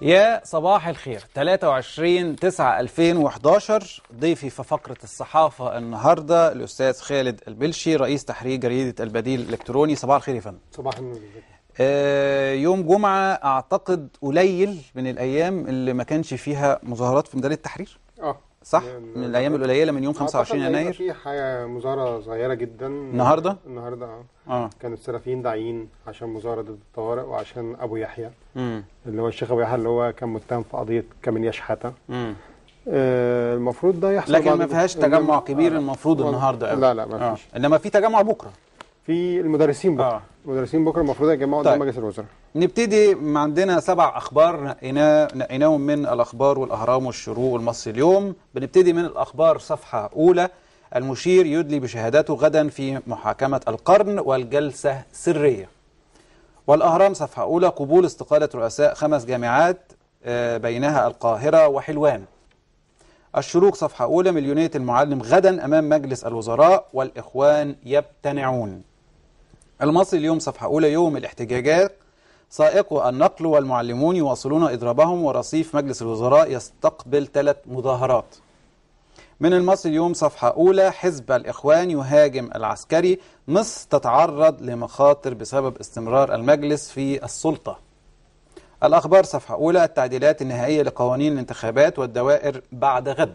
يا صباح الخير 23 9 2011 ضيفي في فقرة الصحافة النهاردة الأستاذ خالد البلشي رئيس تحرير جريدة البديل الإلكتروني صباح الخير يا فندم صباح النور آه يوم جمعة أعتقد قليل من الأيام اللي ما كانش فيها مظاهرات في ميدان التحرير اه صح؟ من- من الأيام القليلة من يوم 25 أعتقد هيبقى يناير في حاجه مظاهره صغيره جدا النهاردة؟ النهارده اه اه كانوا السلفيين داعيين عشان مظاهره ضد الطوارئ وعشان ابو يحيى امم اللي هو الشيخ ابو يحيى اللي هو كان متهم في قضيه كامل يشحته امم آه المفروض ده يحصل لكن بعد- ما فيهاش تجمع إنما- كبير آه، المفروض والله- النهارده قوي لا لا ما آه. فيش انما في تجمع بكره في المدرسين بكره اه المدرسين بكره المفروض يتجمعوا قدام طيب. مجلس الوزراء نبتدي م- عندنا سبع اخبار نقينا نقيناهم من الاخبار والاهرام والشروق والمصري اليوم بنبتدي من الاخبار صفحه اولى المشير يدلي بشهادته غدا في محاكمه القرن والجلسه سريه والاهرام صفحه اولى قبول استقاله رؤساء خمس جامعات آه، بينها القاهره وحلوان الشروق صفحه اولى مليونيه المعلم غدا امام مجلس الوزراء والاخوان يبتنعون المصري اليوم صفحة أولى يوم الاحتجاجات سائقو النقل والمعلمون يواصلون إضرابهم ورصيف مجلس الوزراء يستقبل ثلاث مظاهرات من المصري اليوم صفحة أولى حزب الإخوان يهاجم العسكري مصر تتعرض لمخاطر بسبب استمرار المجلس في السلطة الأخبار صفحة أولى التعديلات النهائية لقوانين الانتخابات والدوائر بعد غد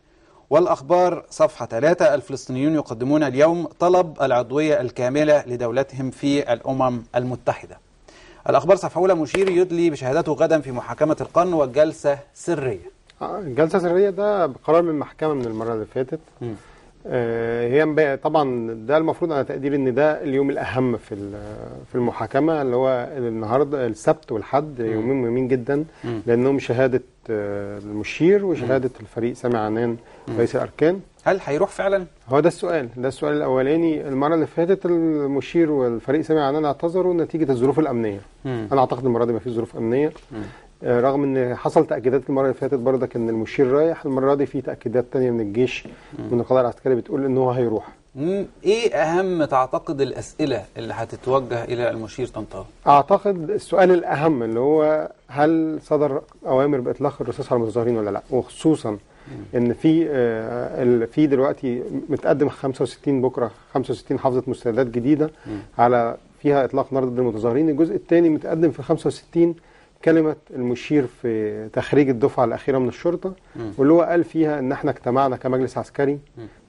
والأخبار صفحة 3 الفلسطينيون يقدمون اليوم طلب العضوية الكاملة لدولتهم في الأمم المتحدة الأخبار صفحة أولى مشير يدلي بشهادته غدا في محاكمة القرن والجلسة سرية آه، الجلسه السريه ده بقرار من المحكمه من المره اللي فاتت مم. آه، هي مبا- طبعا ده المفروض على تقديري ان ده اليوم الاهم في ال- في المحاكمه اللي هو النهارده السبت والحد يومين مهمين جدا مم. لانهم شهاده آه، المشير وشهاده الفريق سامي عنان رئيس الاركان هل هيروح فعلا؟ هو ده السؤال ده السؤال الاولاني المره اللي فاتت المشير والفريق سامي عنان اعتذروا نتيجه الظروف الامنيه مم. انا اعتقد المره دي ما فيش ظروف امنيه مم. آه، رغم ان حصل تاكيدات المره اللي فاتت برضك ان المشير رايح المره دي في تاكيدات تانية من الجيش من القضاء العسكري بتقول ان هو هيروح مم. إيه أهم تعتقد الأسئلة اللي هتتوجه إلى المشير طنطاوي؟ اعتقد السؤال الاهم اللي هو هل صدر اوامر باطلاق الرصاص على المتظاهرين ولا لا وخصوصا ان في آه، ال- في دلوقتي متقدم 65 بكره 65 حافظه مستندات جديده على فيها اطلاق نار ضد المتظاهرين الجزء الثاني متقدم في 65 كلمه المشير في تخريج الدفعه الاخيره من الشرطه مم. واللي هو قال فيها ان احنا اجتمعنا كمجلس عسكري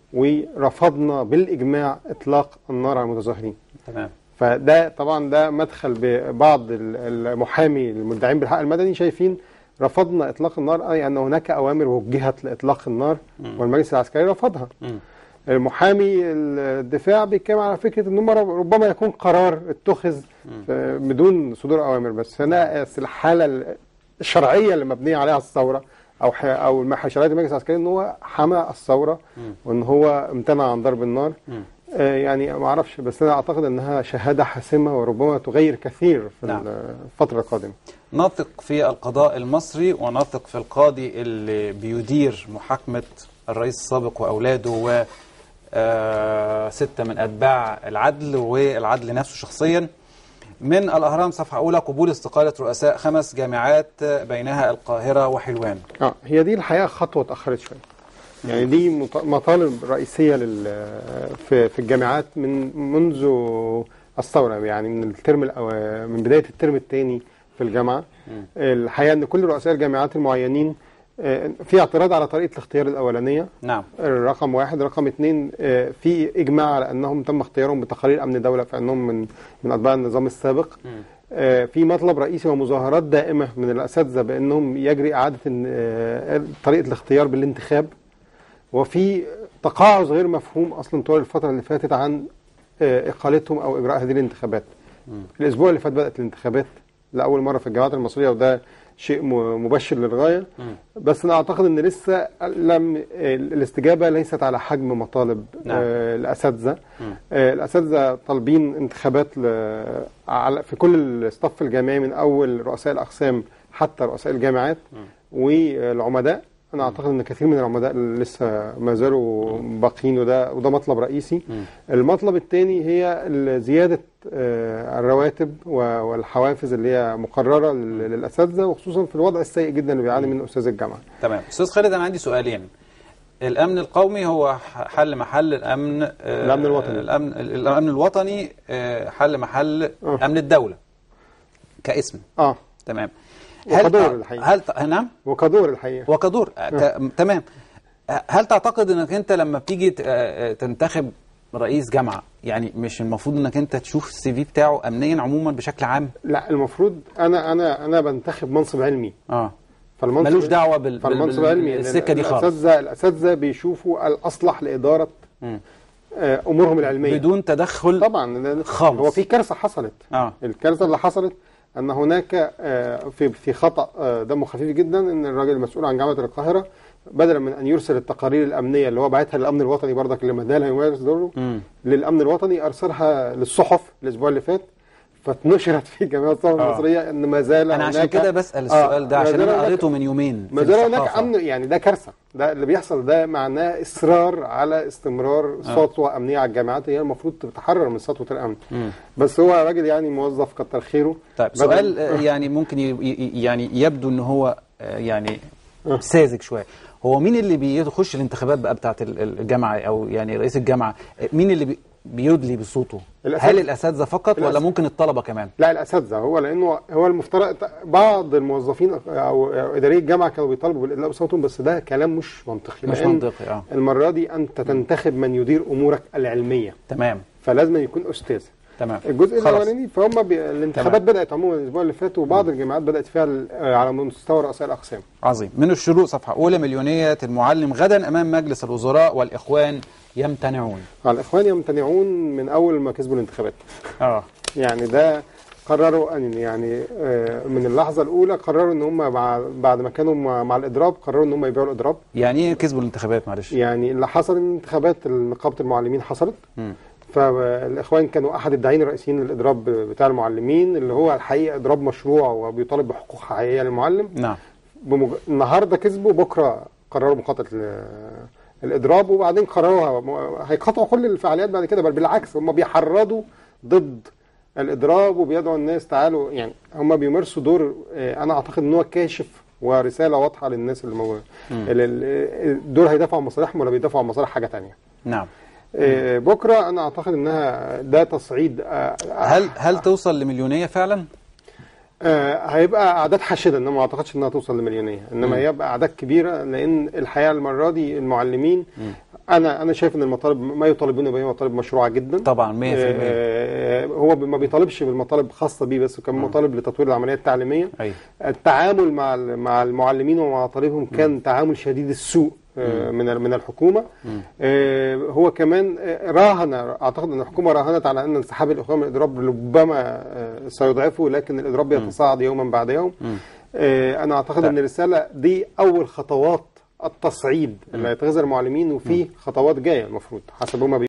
ورفضنا بالاجماع اطلاق النار على المتظاهرين تمام فده طبعا ده مدخل ببعض ال- المحامي المدعين بالحق المدني شايفين رفضنا اطلاق النار اي ان هناك اوامر وجهت لاطلاق النار مم. والمجلس العسكري رفضها مم. المحامي الدفاع بيتكلم على فكره ان هم ربما يكون قرار اتخذ آه، بدون صدور اوامر بس هنا الحاله الشرعيه اللي مبنيه عليها الثوره او ح- او الم- شرعيه المجلس العسكري ان هو حمى الثوره مم. وان هو امتنع عن ضرب النار مم. آه، يعني ما اعرفش بس انا اعتقد انها شهاده حاسمه وربما تغير كثير في نعم. الفتره القادمه نثق في القضاء المصري ونثق في القاضي اللي بيدير محاكمة الرئيس السابق وأولاده و آه، ستة من أتباع العدل والعدل نفسه شخصيا من الأهرام صفحة أولى قبول استقالة رؤساء خمس جامعات بينها القاهرة وحلوان اه هي دي الحقيقه خطوه اتاخرت شويه يعني دي مط- مطالب رئيسيه لل في في الجامعات من منذ الثوره يعني من الترم الأو- من بدايه الترم الثاني في الجامعه الحقيقه ان كل رؤساء الجامعات المعينين آه، في اعتراض على طريقه الاختيار الاولانيه نعم رقم واحد رقم اثنين آه، في اجماع على انهم تم اختيارهم بتقارير امن دوله في انهم من من اتباع النظام السابق آه، في مطلب رئيسي ومظاهرات دائمه من الاساتذه بانهم يجري اعاده إن- آه، طريقه الاختيار بالانتخاب وفي تقاعس غير مفهوم اصلا طول الفتره اللي فاتت عن آه، اقالتهم او اجراء هذه الانتخابات الاسبوع اللي فات بدات الانتخابات لاول مره في الجامعات المصريه وده شيء م- مبشر للغايه بس انا اعتقد ان لسه لم الاستجابه ليست على حجم مطالب نعم. آه، الاساتذه آه، الاساتذه طالبين انتخابات ل- على في كل الصف الجامعي من اول رؤساء الاقسام حتى رؤساء الجامعات والعمداء انا اعتقد ان كثير من العمداء لسه ما زالوا باقيين وده وده مطلب رئيسي المطلب الثاني هي ال- زياده آه، الرواتب و- والحوافز اللي هي مقرره لل- للاساتذه وخصوصا في الوضع السيء جدا اللي بيعاني منه استاذ الجامعه تمام استاذ خالد انا عندي سؤالين الامن القومي هو ح- حل محل الامن آه، الأمن الوطني. الامن الامن الوطني آه، حل محل آه. امن الدوله كاسم اه تمام وكدور تع- الحقيقة. هل ت- نعم وكدور الحقيقه وكدور آه، ت- تمام آه، هل تعتقد انك انت لما بتيجي ت- آه، آه، تنتخب رئيس جامعه يعني مش المفروض انك انت تشوف السي في بتاعه امنيا عموما بشكل عام لا المفروض انا انا انا بنتخب منصب علمي اه فالمنصب ملوش دعوه بال بال- فالمنصب بال- علمي السكه دي خالص الاساتذه الاساتذه بيشوفوا الاصلح لاداره مم. آه، امورهم العلميه بدون تدخل طبعا لأن خالص. هو في كارثه حصلت اه الكارثه اللي حصلت ان هناك آه، في في خطا آه، دمه خفيف جدا ان الراجل المسؤول عن جامعه القاهره بدلا من ان يرسل التقارير الامنيه اللي هو باعتها للامن الوطني برضك اللي ما زال يمارس دوره مم. للامن الوطني ارسلها للصحف الاسبوع اللي فات فاتنشرت في جميع الصحف آه. المصريه ان ما زال انا عشان هناك- كده بسال السؤال ده ما عشان زال انا هناك- قريته من يومين ما في زال هناك الصحافة. امن يعني ده كارثه ده اللي بيحصل ده معناه اصرار على استمرار سطوه امنيه على الجامعات هي المفروض تتحرر من سطوه الامن مم. بس هو راجل يعني موظف كتر خيره طيب بدل- سؤال آه، يعني ممكن ي- ي- يعني يبدو ان هو آه، يعني ساذج شويه هو مين اللي بيخش الانتخابات بقى بتاعت ال- ال- الجامعه او يعني رئيس الجامعه آه، مين اللي بي- بيدلي بصوته الأساتذة. هل الاساتذه فقط ولا الأساتذة. ممكن الطلبه كمان لا الاساتذه هو لانه هو المفترض بعض الموظفين او اداري الجامعه كانوا بيطالبوا بالادلاء بصوتهم بس ده كلام مش منطقي مش لأن منطقي اه المره دي انت تنتخب من يدير امورك العلميه تمام فلازم يكون استاذ تمام الجزء خلاص. الاولاني فهم بي... الانتخابات بدات عموما الاسبوع اللي فات وبعض الجامعات بدات فيها آه، على مستوى رؤساء الاقسام عظيم من الشروق صفحه اولى مليونيه المعلم غدا امام مجلس الوزراء والاخوان يمتنعون الاخوان يمتنعون من اول ما كسبوا الانتخابات اه يعني ده قرروا ان يعني آه، من اللحظه الاولى قرروا ان هم مع بعد ما كانوا مع, مع الاضراب قرروا ان هم يبيعوا الاضراب يعني ايه كسبوا الانتخابات معلش يعني اللي حصل ان انتخابات نقابه المعلمين حصلت مم. فالاخوان كانوا احد الداعين الرئيسيين للاضراب بتاع المعلمين اللي هو الحقيقه اضراب مشروع وبيطالب بحقوق حقيقيه للمعلم نعم بمج... النهارده كسبوا بكره قرروا مقاطعه ال- الاضراب وبعدين قرروا م- هيقاطعوا كل الفعاليات بعد كده بل بالعكس هم بيحرضوا ضد الاضراب وبيدعوا الناس تعالوا يعني هم بيمارسوا دور آه، انا اعتقد ان هو كاشف ورساله واضحه للناس اللي موجوده ال- ال- دول هيدافعوا عن مصالحهم ولا بيدافعوا عن مصالح حاجه تانية نعم آه، بكره انا اعتقد انها ده تصعيد آه، هل هل توصل لمليونيه فعلا آه، هيبقى اعداد حاشده انما ما اعتقدش انها توصل لمليونيه انما هيبقى اعداد كبيره لان الحقيقه المره دي المعلمين انا انا شايف ان المطالب ما يطالبون بها مطالب مشروعه جدا طبعا 100% آه، هو ما بيطالبش بالمطالب خاصه بيه بس كمان مطالب لتطوير العمليه التعليميه ايوه التعامل مع ال- مع المعلمين ومع طالبهم كان تعامل شديد السوء آه، من ال- من الحكومه آه، هو كمان آه، راهن اعتقد ان الحكومه راهنت على ان انسحاب الاخوان من الاضراب ربما آه، سيضعفه لكن الاضراب يتصاعد يوما بعد يوم آه، انا اعتقد ان الرساله دي اول خطوات التصعيد اللي هيتخذها المعلمين وفي خطوات جايه المفروض حسب هما